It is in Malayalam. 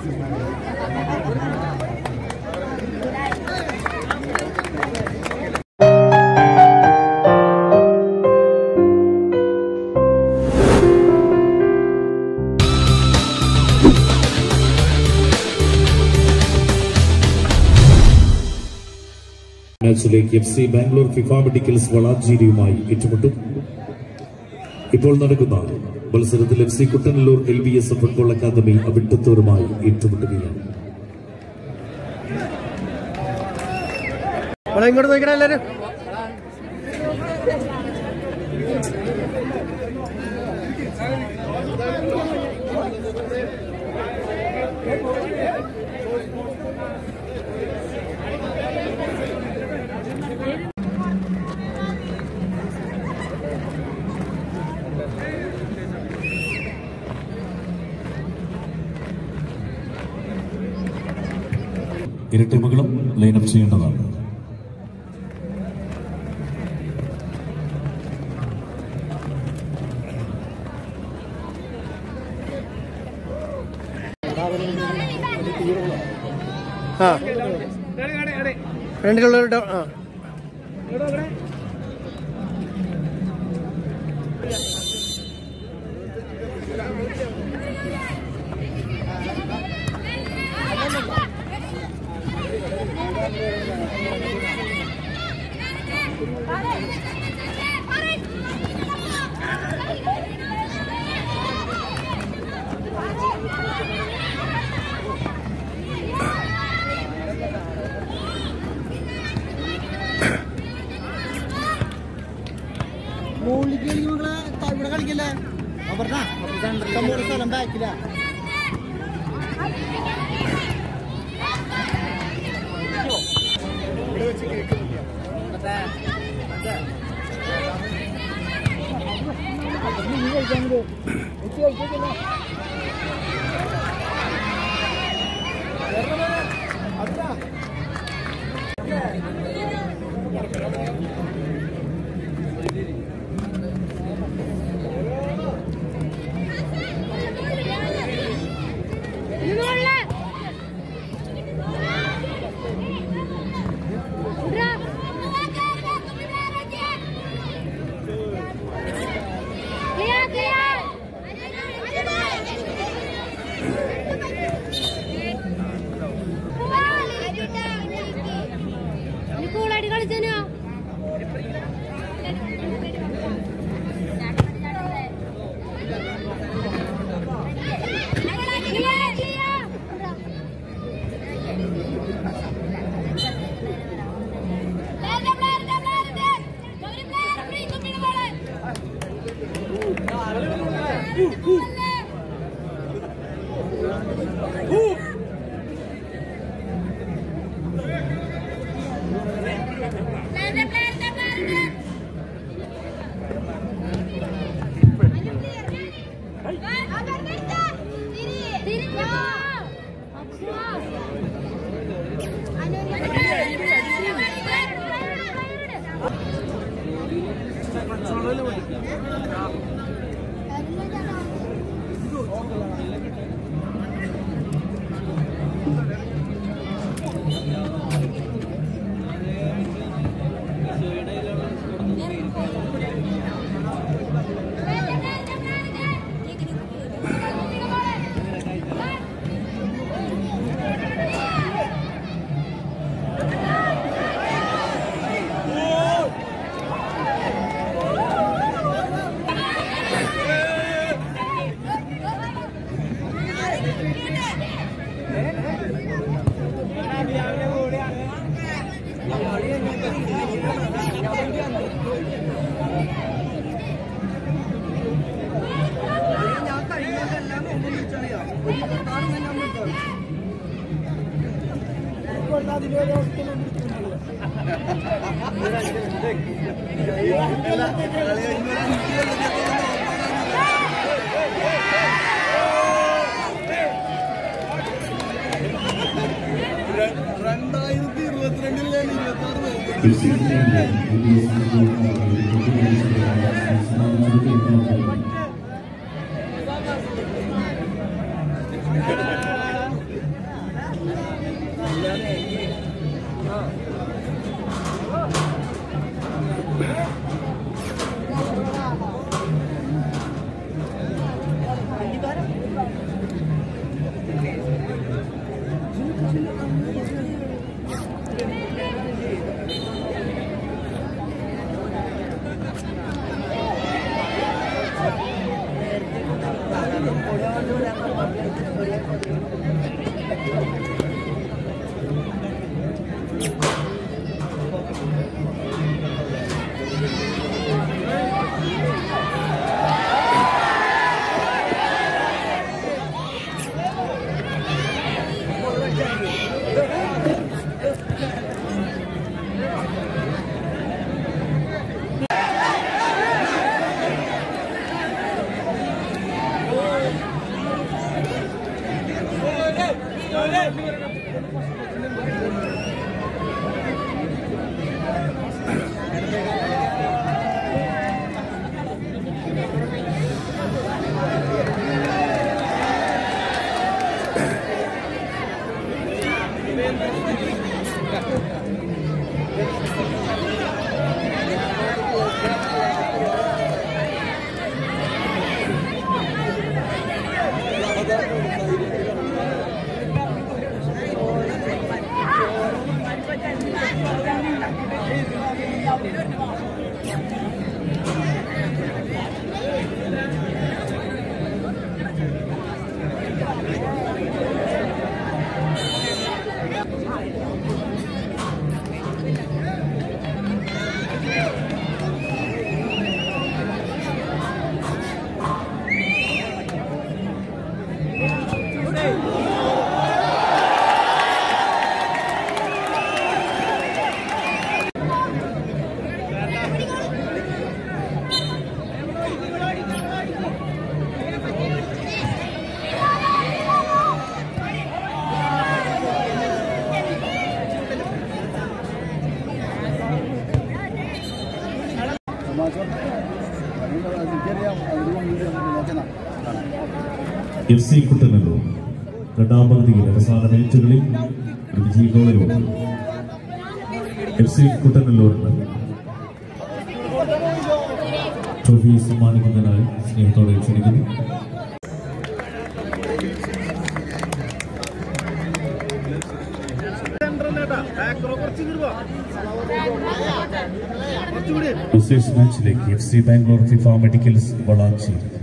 മാച്ചിലേക്ക് F C Bangalore FIFA Medicals വളാഞ്ചേരിയുമായി ഏറ്റുമുട്ടും ഇപ്പോൾ നടക്കുന്ന മത്സരത്തിൽ F C Kuttanallur L B S football academy അവിട്ടത്തൂരുമായി ഏറ്റുമുട്ടുകയാണ് ഇവിടെ ഇങ്ങോട്ട് നോക്കണ എല്ലാരും ഇരു ടീമുകളും ലൈനപ്പ് ചെയ്യേണ്ടതാണ് ആ ഫ്രണ്ടിലുള്ള ആ മുകളിലേക്ക് നിങ്ങളെ ഇവിടെ കളിക്കില്ലേ അവരുടെ കമ്മൂർ സ്ഥലം ബാക്കില്ല കൂളായിട്ട് കളിച്ചനോ രണ്ടായിരത്തി ഇരുപത്തിരണ്ടിൽ ഞാൻ ഇരുപത്തി ആറ് പേർക്ക് F C Kuttanallur L B S football academy കുട്ടികളുടെ എഫ് സി കുട്ടനല്ലൂർ രണ്ടാം പകുതിയിൽ അവസാന മിനിറ്റുകളിൽ ഒരു വിജയ ഗോളിലൂടെ എഫ് സി കുട്ടനല്ലൂരിന് ട്രോഫി സമ്മാനിക്കുന്നതിനായി സ്നേഹത്തോടെ ക്ഷണിക്കുന്നു മാച്ചിലേക്ക് F C Bangalore FIFA Medicals Valanchery